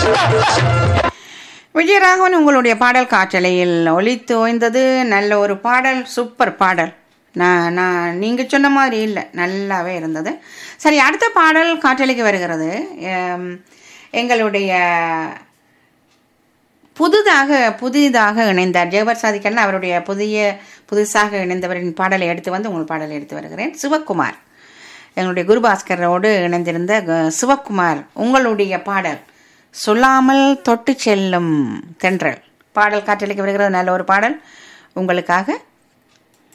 விஜயராகவன் உங்களுடைய பாடல் காற்றலையில் ஒலித்து ஓய்ந்தது நல்ல ஒரு பாடல் சூப்பர் பாடல் நான் நான் நீங்கள் சொன்ன மாதிரி இல்லை நல்லாவே இருந்தது சரி அடுத்த பாடல் காற்றலைக்கு வருகிறது எம், எங்களுடைய புதிதாக புதிதாக இணைந்தார் ஜெகபர் சாதிக்கல்ல அவருடைய புதிய புதுசாக இணைந்தவரின் பாடலை எடுத்து வந்து உங்கள் பாடலை எடுத்து வருகிறேன் சிவக்குமார் எங்களுடைய குருபாஸ்கரோடு இணைந்திருந்த க- சிவக்குமார் உங்களுடைய பாடல் சொல்லாமல் தொட்டு செல்லும் தென்றல் பாடல் காற்றலைக்கு வருகிறது நல்ல ஒரு பாடல் உங்களுக்காக